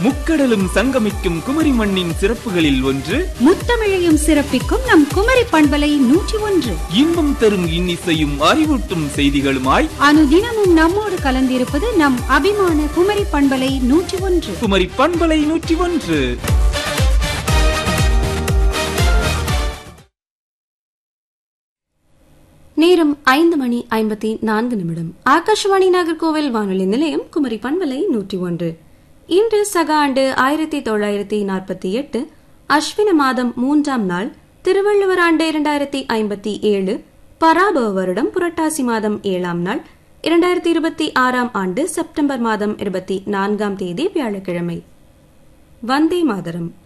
முக்கடலும் சங்கமிக்கும் குமரி மண்ணின் சிறப்புகளில் ஒன்று முத்தமிழையும் சிறப்பிக்கும் நம் குமரி பண்பலை நூற்றி ஒன்று இன்பம் தரும் இன்னிசையும் அறிவூட்டும் செய்திகளுமாய் அனுதினமும் நம்மோடு கலந்திருப்பது நம் அபிமான குமரி பண்பலை நூற்றி ஒன்று குமரி பண்பலை நூற்றி ஒன்று நேரம் ஐந்து மணி ஐம்பத்தி நான்கு நிமிடம் ஆகாஷவாணி நாகர்கோவில் வானொலி நிலையம் குமரி பண்பலை நூற்றி ஒன்று இன்று சக ஆண்டு ஆயிரத்தி தொள்ளாயிரத்தி நாற்பத்தி எட்டு அஸ்வின மாதம் மூன்றாம் நாள் திருவள்ளுவர் ஆண்டு இரண்டாயிரத்தி ஐம்பத்தி ஏழு பராபவ வருடம் புரட்டாசி மாதம் ஏழாம் நாள் இரண்டாயிரத்தி இருபத்தி ஆறாம் ஆண்டு செப்டம்பர் மாதம் இருபத்தி நான்காம் தேதி வியாழக்கிழமை வந்தே மாதரம்